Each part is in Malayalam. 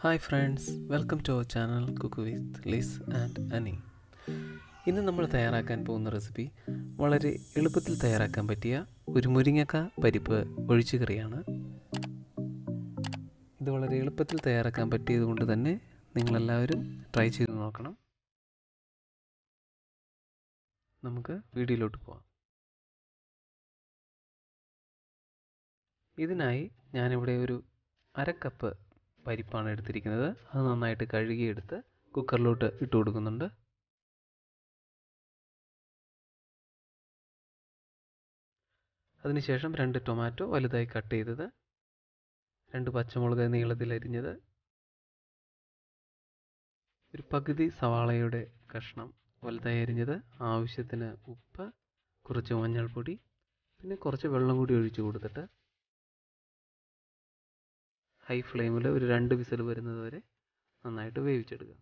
hi friends welcome to our channel cook with Liz and Annie ഇന്ന് നമ്മൾ തയ്യാറാക്കാൻ പോകുന്ന റെസിപ്പി വളരെ എളുപ്പത്തിൽ തയ്യാറാക്കാൻ പറ്റിയ ഒരു മുരിങ്ങക്ക പരിപ്പ് ഒഴിച്ചു കറിയാണ് ഇത് വളരെ എളുപ്പത്തിൽ തയ്യാറാക്കാൻ പറ്റിയത് കൊണ്ട് തന്നെ നിങ്ങളെല്ലാവരും ട്രൈ ചെയ്ത് നോക്കണം നമുക്ക് വീഡിയോയിലോട്ട് പോവാം ഇതിനായി ഞാനിവിടെ ഒരു അര കപ്പ് പരിപ്പാണ് എടുത്തിരിക്കുന്നത് അത് നന്നായിട്ട് കഴുകിയെടുത്ത് കുക്കറിലോട്ട് ഇട്ട് കൊടുക്കുന്നുണ്ട് അതിനുശേഷം രണ്ട് ടൊമാറ്റോ വലുതായി കട്ട് ചെയ്തത് രണ്ട് പച്ചമുളക് നീളത്തിൽ അരിഞ്ഞത് ഒരു പകുതി സവാളയുടെ കഷ്ണം വലുതായി അരിഞ്ഞത് ആവശ്യത്തിന് ഉപ്പ് കുറച്ച് മഞ്ഞൾപ്പൊടി പിന്നെ കുറച്ച് വെള്ളം കൂടി ഒഴിച്ചു കൊടുത്തിട്ട് ഹൈ ഫ്ലെയിമിൽ ഒരു രണ്ട് വിസിൽ വരുന്നത് വരെ നന്നായിട്ട് വേവിച്ചെടുക്കുക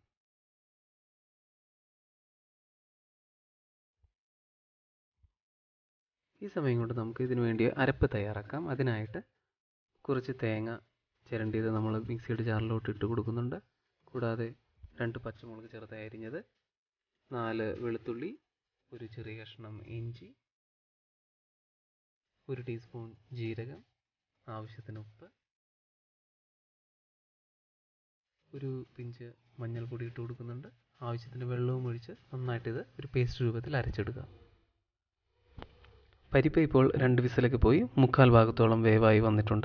ഈ സമയം കൊണ്ട് നമുക്ക് ഇതിനു വേണ്ടി അരപ്പ് തയ്യാറാക്കാം അതിനായിട്ട് കുറച്ച് തേങ്ങ ചിരണ്ടിയത് നമ്മൾ മിക്സിയുടെ ജാറിലോട്ട് ഇട്ട് കൊടുക്കുന്നുണ്ട് കൂടാതെ രണ്ട് പച്ചമുളക് ചെറുതായി അരിഞ്ഞത് നാല് വെളുത്തുള്ളി ഒരു ചെറിയ കഷ്ണം ഇഞ്ചി ഒരു ടീസ്പൂൺ ജീരകം ആവശ്യത്തിന് ഉപ്പ് ഒരു പിഞ്ച് മഞ്ഞൾപ്പൊടി ഇട്ട് കൊടുക്കുന്നുണ്ട് ആവശ്യത്തിന് വെള്ളവും ഒഴിച്ച് നന്നായിട്ട് ഇത് ഒരു പേസ്റ്റ് രൂപത്തിൽ അരച്ചെടുക്കുക പരിപ്പ് ഇപ്പോൾ രണ്ട് വിസിലൊക്കെ പോയി മുക്കാൽ ഭാഗത്തോളം വേവായി വന്നിട്ടുണ്ട്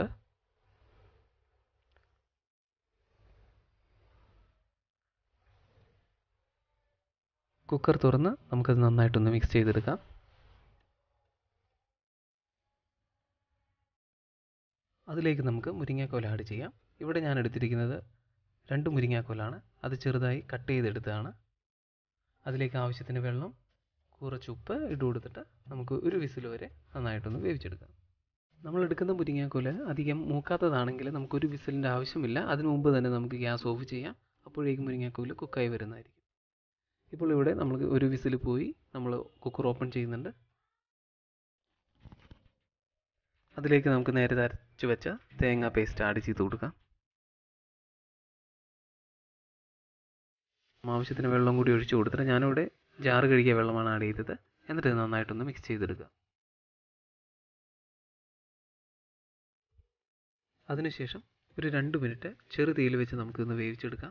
കുക്കർ തുറന്ന് നമുക്കത് നന്നായിട്ടൊന്ന് മിക്സ് ചെയ്തെടുക്കാം അതിലേക്ക് നമുക്ക് മുരിങ്ങാക്കോല ആഡ് ചെയ്യാം ഇവിടെ ഞാൻ എടുത്തിരിക്കുന്നത് രണ്ട് മുരിങ്ങാക്കോലാണ് അത് ചെറുതായി കട്ട് ചെയ്തെടുത്തതാണ് അതിലേക്ക് ആവശ്യത്തിന് വെള്ളം കുറച്ച് ഉപ്പ് ഇട്ട് കൊടുത്തിട്ട് നമുക്ക് ഒരു വിസിൽ വരെ നന്നായിട്ടൊന്ന് വേവിച്ചെടുക്കാം നമ്മൾ എടുക്കുന്ന മുരിങ്ങാക്കോല് അധികം മൂക്കാത്തതാണെങ്കിൽ നമുക്കൊരു വിസിലിൻ്റെ ആവശ്യമില്ല അതിനു മുമ്പ് തന്നെ നമുക്ക് ഗ്യാസ് ഓഫ് ചെയ്യാം അപ്പോഴേക്കും മുരിങ്ങാക്കോല് കുക്കായി വരുന്നതായിരിക്കും ഇപ്പോൾ ഇവിടെ നമുക്ക് ഒരു വിസിൽ പോയി നമ്മൾ കുക്കർ ഓപ്പൺ ചെയ്യുന്നുണ്ട് അതിലേക്ക് നമുക്ക് നേരത്തെ അരച്ച് വെച്ച തേങ്ങ പേസ്റ്റ് ആഡ് ചെയ്ത് കൊടുക്കാം ആവശ്യത്തിന് വെള്ളം കൂടി ഒഴിച്ചു കൊടുത്തിട്ട് ഞാനിവിടെ ജാറ് കഴുകിയ വെള്ളമാണ് ആഡ് ചെയ്തത് എന്നിട്ട് നന്നായിട്ടൊന്ന് മിക്സ് ചെയ്തെടുക്കുക അതിനുശേഷം ഒരു രണ്ട് മിനിറ്റ് ചെറു തീയിൽ വെച്ച് നമുക്കിന്ന് വേവിച്ചെടുക്കാം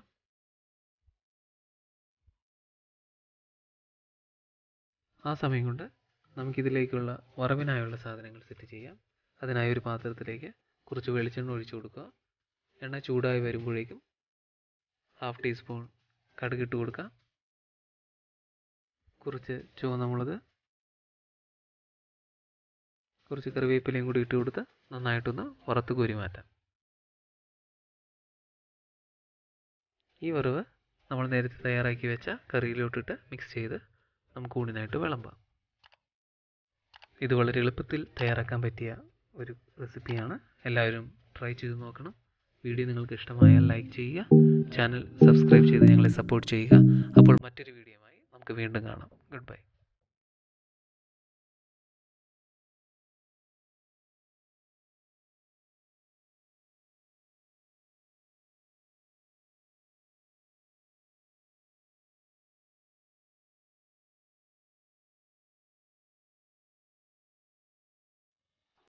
ആ സമയം കൊണ്ട് നമുക്കിതിലേക്കുള്ള വറവിനായുള്ള സാധനങ്ങൾ സെറ്റ് ചെയ്യാം അതിനായി ഒരു പാത്രത്തിലേക്ക് കുറച്ച് വെളിച്ചെണ്ണ ഒഴിച്ചു കൊടുക്കുക എണ്ണ ചൂടായി വരുമ്പോഴേക്കും ഹാഫ് ടീസ്പൂൺ കടുകിട്ട് കൊടുക്കാം കുറച്ച് ചുവന്ന മുളക് കുറച്ച് കറിവേപ്പിലയും കൂടി ഇട്ട് കൊടുത്ത് നന്നായിട്ടൊന്ന് വറുത്ത് കോരി മാറ്റാം ഈ വറവ് നമ്മൾ നേരത്തെ തയ്യാറാക്കി വെച്ച കറിയിലോട്ടിട്ട് മിക്സ് ചെയ്ത് നമുക്ക് ഊണിനായിട്ട് വിളമ്പാം ഇത് വളരെ എളുപ്പത്തിൽ തയ്യാറാക്കാൻ പറ്റിയ ഒരു റെസിപ്പിയാണ് എല്ലാവരും ട്രൈ ചെയ്ത് നോക്കണം വീഡിയോ നിങ്ങൾക്ക് ഇഷ്ടമായാൽ ലൈക്ക് ചെയ്യുക ചാനൽ സബ്സ്ക്രൈബ് ചെയ്ത് ഞങ്ങളെ സപ്പോർട്ട് ചെയ്യുക അപ്പോൾ മറ്റൊരു വീഡിയോയുമായി നമുക്ക് വീണ്ടും കാണാം ഗുഡ് ബൈ